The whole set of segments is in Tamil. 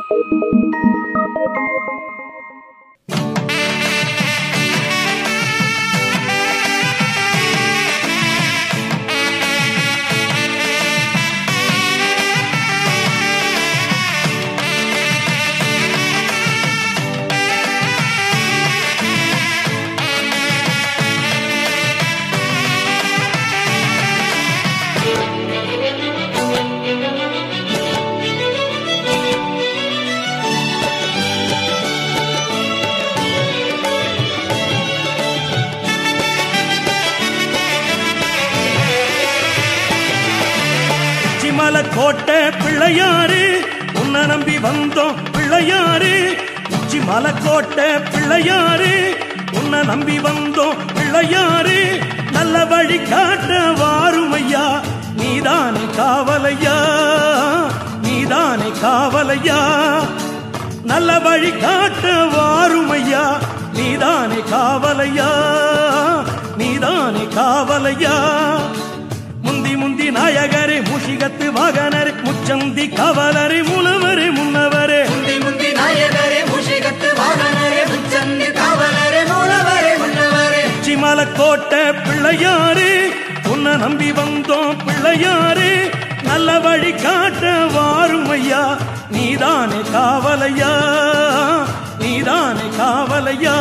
உச்சிமல கோட்டை பிள்ளையாரு உன்னை நம்பி வந்தோம் பிள்ளையாரு உச்சிமல கோட்டை பிள்ளையாரு உன்னை நம்பி வந்தோம் பிள்ளையாரு நல்ல வழி காட்ட வாருமையா நீதானே காவலையா நீதானே காவலையா நல்ல வழி காட்ட வாருமையா நீதானே காவலையா நீதானே காவலையா முந்தி முந்தி நாயகரே முஷிகத்து வாகனரே முச்சந்தி காவலரே முனவரே முன்னவரே முந்தி முந்தி நாயகரே முஷிகத்து வாகனரே முச்சந்தி காவலரே மூலவரே முன்னவரே சிமல கோட்டை பிள்ளையாரு உன்னை நம்பி வந்தோம் பிள்ளையாரு நல்ல வழி காட்ட வாருமையா நீதானே காவலையா நீதானே காவலையா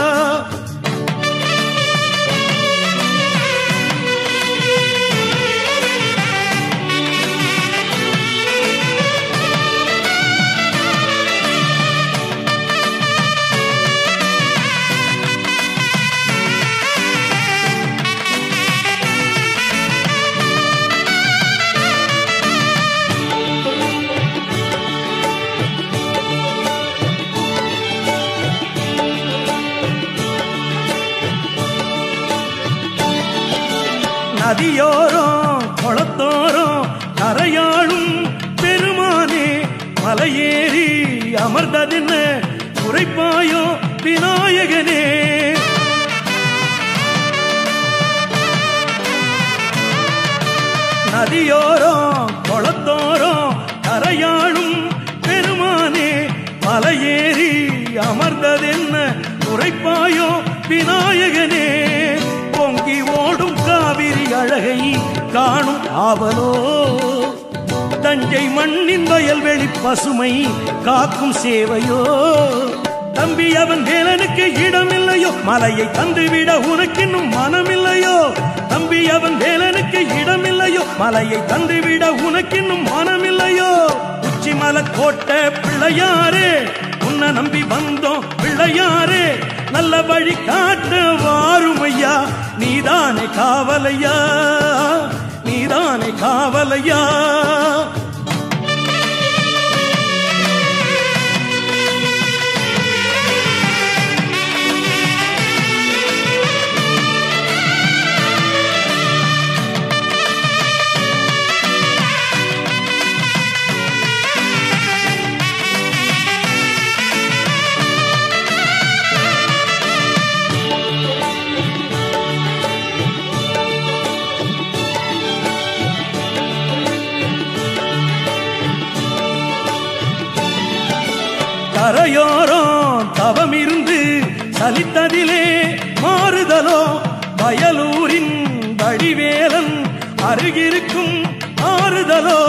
நதியோரம் குளத்தோரம் கரையாளும் பெருமானே மலையேறி அமர்ந்ததென்ன குறைப்பாயோ விநாயகனே நதியோரம் குளத்தோரம் கரையாளும் பெருமானே மலையேறி அமர்ந்ததென்ன குறைப்பாயோ விநாயகனே பொங்கி ஓடும் காவிரி அழகை காணும் ஆவலோ தஞ்சை மண்ணின் வயல்வெளி பசுமை காக்கும் சேவையோ தம்பி அவன் வேலனுக்கு இடமில்லையோ மலையை தந்துவிட உனக்கின்னும் மனமில்லையோ தம்பி அவன் வேலனுக்கு இடமில்லையோ மலையை தந்துவிட உனக்கின்னும் மனமில்லையோ உச்சி மலை கோட்டை பிள்ளையாரே உன்னை நம்பி வந்தோம் பிள்ளையாரே நல்ல வழி காட்ட வாருமையா நீதானே காவலையா நீதானே காவலையா கரையோரம் தவம் இருந்து சலித்ததிலே மாறுதலோ வயலூரின் வடிவேலன் அருகிருக்கும் ஆறுதலோ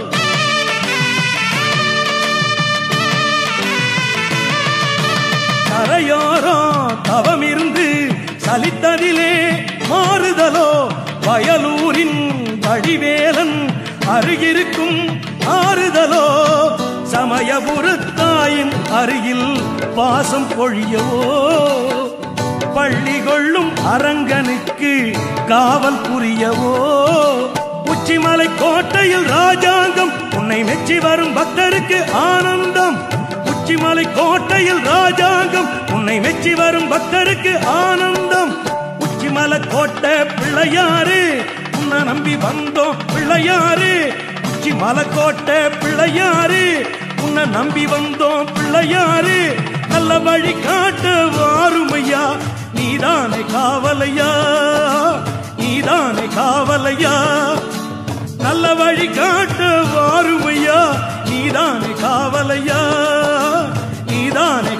கரையோரம் தவம் இருந்து சலித்ததிலே மாறுதலோ வயலூரின் வடிவேலன் அருகிருக்கும் ஆறுதலோ சமயபுரத்தாயின் அருகில் பாசம் பொழியவோ பள்ளி கொள்ளும் அரங்கனுக்கு காவல் புரியவோ உச்சிமலை கோட்டையில் ராஜாங்கம் உன்னை மெச்சி வரும் பக்தருக்கு ஆனந்தம் உச்சிமலை கோட்டையில் ராஜாங்கம் உன்னை மெச்சி வரும் பக்தருக்கு ஆனந்தம் உச்சிமலை கோட்டை பிள்ளையாரு உன்னை நம்பி வந்தோம் பிள்ளையாரு உச்சி மலைக்கோட்டை பிள்ளையாரு உன்னை நம்பி வந்தோம் பிள்ளையாரு நல்ல வழி காட்ட வாருமையா நீதானே காவலையா நீதானே காவலையா நல்ல வழி காட்ட வாருமையா நீதானே காவலையா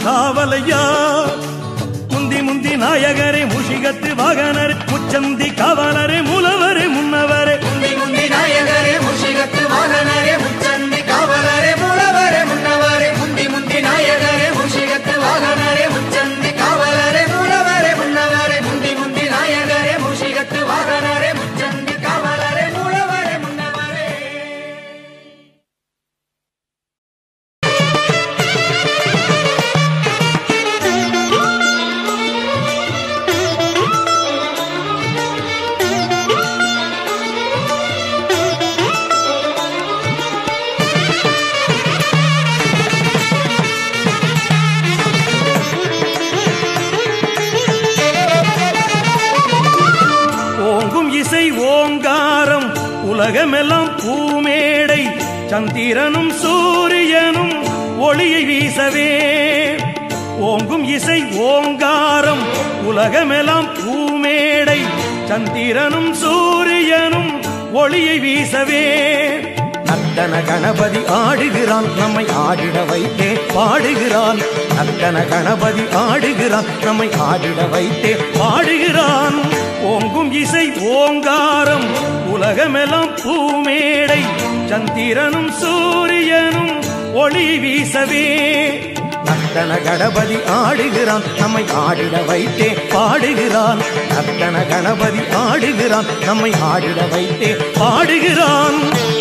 காவலையா முந்தி முந்தி நாயகரே முஷிகத்து வாகனரே முச்சந்தி காவலரே மூலவரே முன்னவரே முந்தி முந்தி நாயகரே முஷிகத்து வாகனரே முச்சந்தி காவலரே மூலவரே முன்னவரே முந்தி முந்தி நாயகரே முஷிகத்து வாகனரே முச்சந்தி காவலரே மூலவரே முன்னவரே முந்தி முந்தி நாயகரே முஷிகத்து வாகனரே முச்சந்தி காவலரே மூலவரே முன்னவரே ஓங்கும் இசை ஓங்காரம் உலகமெல்லாம் பூமேடை சந்திரனும் சூரியனும் ஒளியை வீசவே ஓங்கும் இசை ஓங்காரம் உலகமெல்லாம் பூமேடை சந்திரனும் சூரியனும் ஒளியை வீசவே நர்த்தன கணபதி ஆடுகிறான் நம்மை ஆடிட வைத்தே பாடுகிறான் நர்த்தன கணபதி ஆடுகிறான் நம்மை ஆடிட வைத்தே பாடுகிறான் ஓங்கும் இசை ஓங்காரம் உலகமெல்லாம் பூமேடை சந்திரனும் சூரியனும் ஒளி வீசவே நர்த்தன கணபதி ஆடுகிறான் நம்மை ஆடிட வைத்தே பாடுகிறான் நர்த்தன கணபதி ஆடுகிறான் நம்மை ஆடிட வைத்தே பாடுகிறான்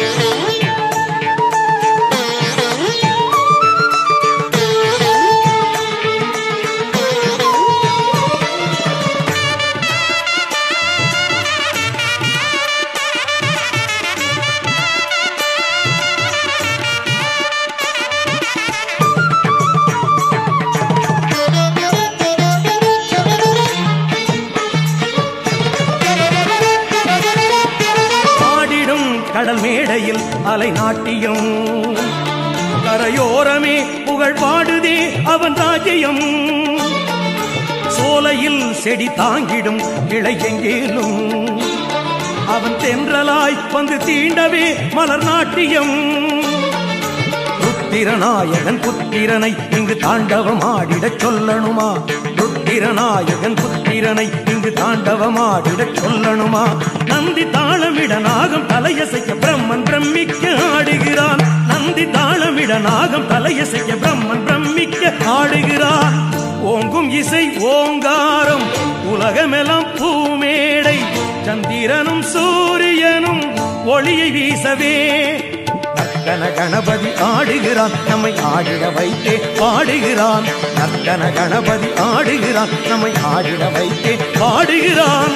ஆடிடும் கடல் மேடையில் அலை நாட்டியம் கரையோரமே புகழ் பாடுதே அவன் ராஜ்யம் சோலையில் செடி தாங்கிடும் கிளை எங்கேனும் அவன் தென்றலாய் வந்து தீண்டவே மலர் நாட்டியம் ருத்திரநாயகன் புத்திரனை இங்கு தாண்டவமாடிடச் சொல்லணுமா ருத்திரநாயகன் புத்திரனை இங்கு தாண்டவமாடிடச் சொல்லணுமா நந்தி தாளமிட நாகம் தலையசைக்க பிரம்மன் பிரமிக்க ஆடுகிறான் நந்தி தாளமிட நாகம் தலையசைக்க பிரம்மன் பிரமிக்க ஆடுகிறான் ஓங்கும் இசை ஓங்காரம் உலகமெல்லாம் பூமேடை சந்திரனும் சூரியனும் ஒளியை வீசவே நர்த்தன கணபதி ஆடுகிறான் நம்மை ஆடிட வைத்தே பாடுகிறான் நர்த்தன கணபதி ஆடுகிறான் நம்மை ஆடிட வைத்தே பாடுகிறான்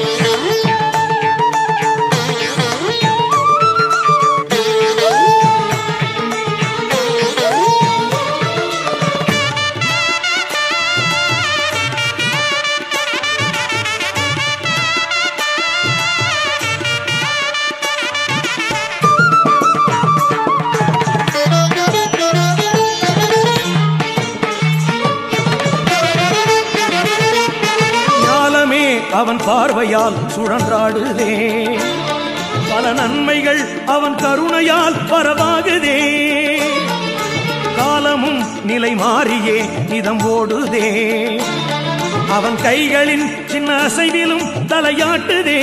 ஞாலமே அவன் பார்வையால் சுழன்றாடுதே பல நன்மைகள் அவன் கருணையால் பரவாகுதே காலமும் நிலை மாறியே நிதம் ஓடுதே அவன் கைகளின் சின்ன அசைவிலும் தலையாட்டுதே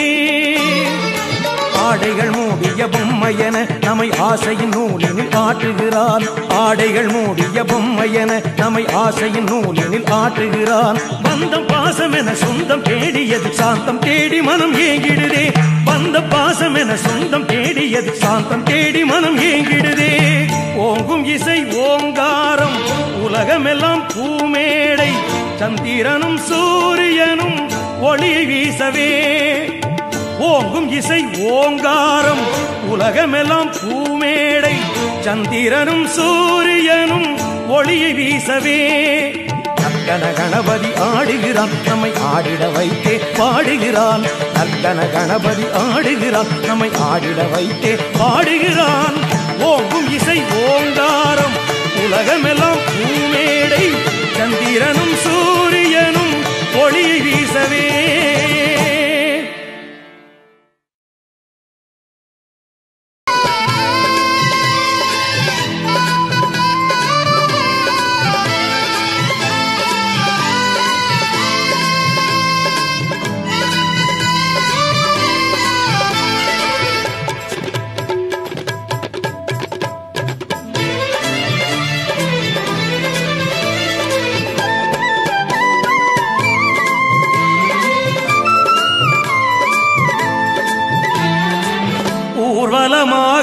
ஆடைகள் மூடிய பொம்மையென நம்மை ஆசையின் நூலினில் ஆட்டுகிறான் ஆடைகள் மூடிய பொம்மையென நம்மை ஆசையின் நூலினில் ஆட்டுகிறான் பந்தம் பாசம் என சொந்தம் தேடியது சாந்தம் தேடி மனம் ஏங்கிடுதே பந்த பாசம் என சொந்தம் தேடியது சாந்தம் தேடி மனம் ஏங்கிடுதே ஓங்கும் இசை ஓங்காரம் உலகமெல்லாம் பூமேடை சந்திரனும் சூரியனும் ஒளி வீசவே ஓங்கும் இசை ஓங்காரம் உலகமெல்லாம் பூமேடை சந்திரனும் சூரியனும் ஒளியை வீசவே நர்த்தன கணபதி ஆடுகிறான் நம்மை ஆடிட வைத்தே பாடுகிறான் நர்த்தன கணபதி ஆடுகிறான் நம்மை ஆடிட வைத்தே பாடுகிறான் ஓங்கும் இசை ஓங்காரம் உலகமெல்லாம் பூமேடை சந்திரனும் சூரியனும் ஒளியை வீசவே ஆ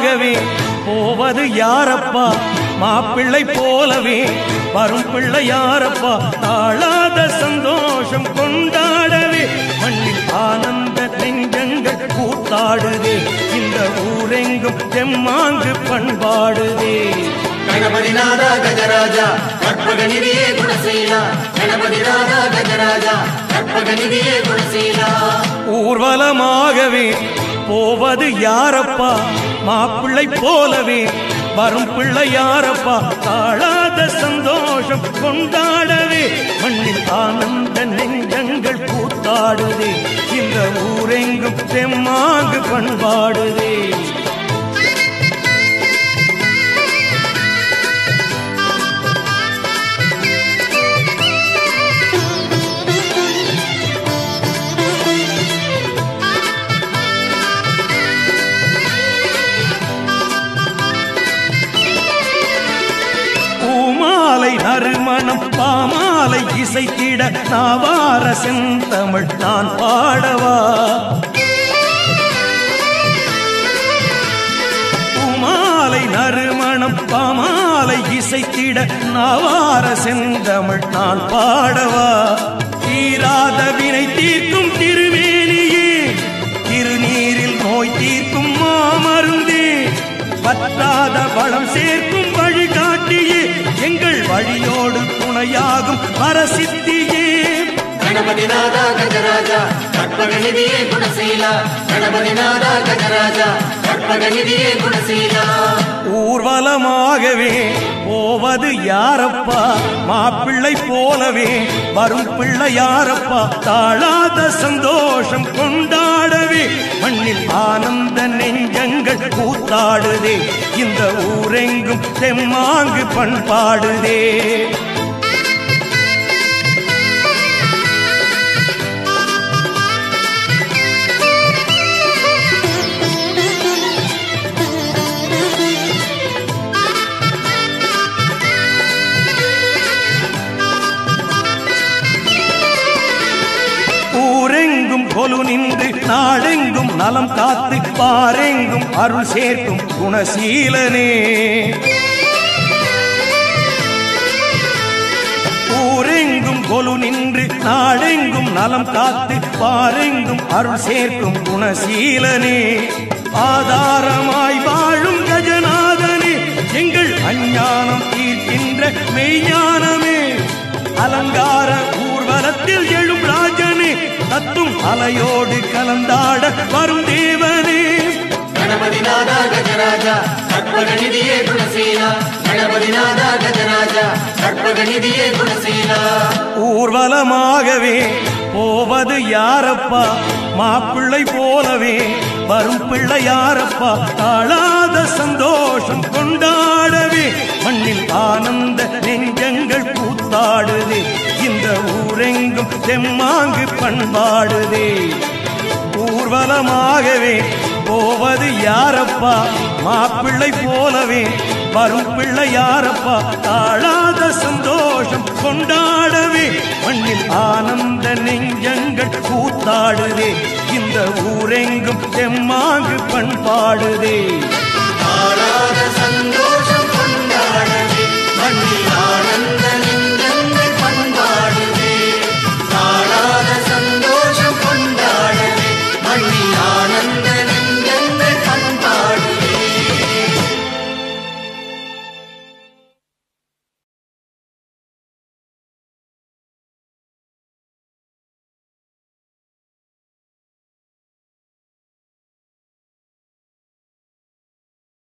ஊர்வலமாகவே போவது யாரப்பா மாப்பிள்ளை போலவே வரும் பிள்ளை யாரப்பா தாழாத சந்தோஷம் கொண்டாடவே மண்ணில் ஆனந்த நெஞ்சங்கள் கூத்தாடுதே இந்த ஊரெங்கும் செம்மாங்கு பண்பாடுதே ಗಣಪತಿನಾದ ಗಜರಾಜ ಕற்பಗನಿಧಿಯೇ ಗುಣಶೀಲ ಗಣಪತಿನಾದ ಗಜರಾಜ ಕற்பಗನಿಧಿಯೇ ಗುಣಶೀಲ ஊர்வலமாகவே போவது யாரப்பா மாப்பிள்ளை போலவே வரும் பிள்ளை யாரப்பா தாழாத சந்தோஷம் கொண்டாடவே மண்ணில் ஆனந்த நெஞ்சங்கள் கூத்தாடுதே இந்த ஊரெங்கும் செம்மாங்கு பண்பாடுதே பூமாலை நறுமணம் பாமாலை இசைத்திட நாவார செந்தமிழ் நான் பாடவா பூமாலை நறுமணம் பாமாலை இசைத்திட நாவார செந்தமிழ் நான் பாடவா தீராத வினை தீர்க்கும் திருமேனியே திருநீரில் நோய் தீர்க்கும் மாமருந்தே பற்றாத பலம் சேர்க்கும் வழிகாட்டியே எங்கள் வழியோடு துணையாகும் வரசித்தியே ಗಣಪತಿನಾದ ಗಜರಾಜ ಕற்பಗನಿಧಿಯೇ ಗುಣಶೀಲ ಗಣಪತಿನಾದ ಗಜರಾಜ கற்பகநிதியே குணசீலா ஊர்வலமாகவே போவது யாரப்பா மாப்பிள்ளை போலவே வரும் பிள்ளை யாரப்பா தாழாத சந்தோஷம் கொண்டாடவே மண்ணில் ஆனந்த நெஞ்சங்கள் கூத்தாடுதே இந்த ஊரெங்கும் தெம்மாங்கு பண்பாடுதே ஊரெங்கும் கொலு நின்று நாடெங்கும் நலம் காத்து பாரெங்கும் அருள் சேர்க்கும் குணசீலனே ஊரெங்கும் கொலு நின்று நாடெங்கும் நலம் காத்து பாரெங்கும் அருள் சேர்க்கும் குணசீலனே ஆதாரமாய் வாழும் கஜநாதனே எங்கள் அஞ்ஞானம் தீர்க்கின்ற மெய்ஞானமே அலங்கார ஊர்வலத்தில் எழும் ராஜனே தத்தும் அலையோடு கலந்தாட வரும் தேவனே ಗಣಪತಿನಾದ ಗಜರಾಜ ಕற்பಗನಿಧಿಯೇ ಗುಣಶೀಲಾ ಗಣಪತಿನಾದ ಗಜರಾಜ ಕற்பಗನಿಧಿಯೇ ಗುಣಶೀಲಾ ஊர்வலமாகவே போவது யாரப்பா மாப்பிள்ளை போலவே வரும் பிள்ளை யாரப்பா தாழாத சந்தோஷம் கொண்டாடவே மண்ணில் ஆனந்த நெஞ்சங்கள் கூத்தாடுதே இந்த ஊரெங்கும் தெம்மாங்கு பண்பாடுதே ஊர்வலமாகவே போவது யாரப்பா மாப்பிள்ளை போலவே வரும் பிள்ளை யாரப்பா தாழாத சந்தோஷம் கொண்டாடவே மண்ணில் ஆனந்த நெஞ்சங்கள் கூத்தாடுதே இந்த ஊரெங்கும் தெம்மாங்கு பண்பாடுதே